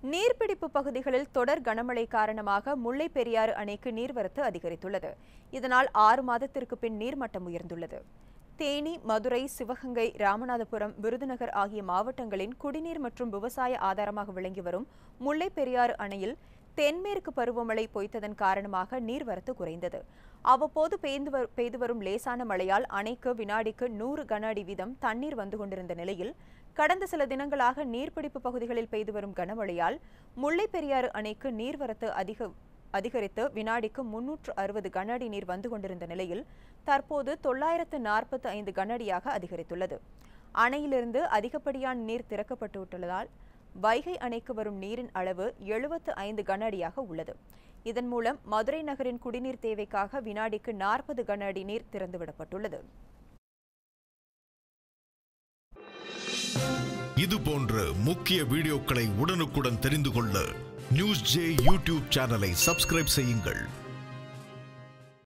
நீர்பிடிப்பு பகுதிகளில் தொடர் கனமழை காரணமாக முல்லை பெரியாறு அணைக்கு நீர்வரத்து அதிகரித்துள்ளது இதனால் ஆறு மாதத்திற்கு பின் நீர்மட்டம் உயர்ந்துள்ளது தேனி மதுரை சிவகங்கை ராமநாதபுரம் விருதுநகர் ஆகிய மாவட்டங்களின் குடிநீர் மற்றும் விவசாய ஆதாரமாக விளங்கி வரும் முல்லை பெரியாறு அணையில் தென்மேற்கு பருவமழை பொய்த்ததன் காரணமாக நீர்வரத்து குறைந்தது அவ்வப்போது பெய்து வரு- பெய்து வரும் லேசான மழையால் அணைக்கு வினாடிக்கு நூறு கன அடி வீதம் தண்ணீர் வந்து கொண்டிருந்த நிலையில் கடந்த சில தினங்களாக நீர்பிடிப்பு பகுதிகளில் பெய்து வரும் கனமழையால் முல்லை பெரியாறு அணைக்கு நீர்வரத்து அதிக அதிகரித்து வினாடிக்கு முன்னூற்று அறுபது கன அடி நீர் வந்து கொண்டிருந்த நிலையில் தற்போது தொள்ளாயிரத்து நாற்பத்து ஐந்து கன அடியாக அதிகரித்துள்ளது அணையிலிருந்து அதிகப்படியான நீர் திறக்கப்பட்டு விட்டுள்ளதால் வைகை அணைக்கு வரும் நீரின் அளவு எழுபத்து ஐந்து கன அடியாக உள்ளது இதன் மூலம் மதுரை நகரின் குடிநீர் தேவைக்காக வினாடிக்கு நாற்பது கன அடி நீர் திறந்துவிடப்பட்டுள்ளது இது போன்ற முக்கிய வீடியோக்களை உடனுக்குடன் தெரிந்து கொள்ள நியூஸ் ஜே யூடியூப் சேனலை சப்ஸ்கிரைப் செய்யுங்கள்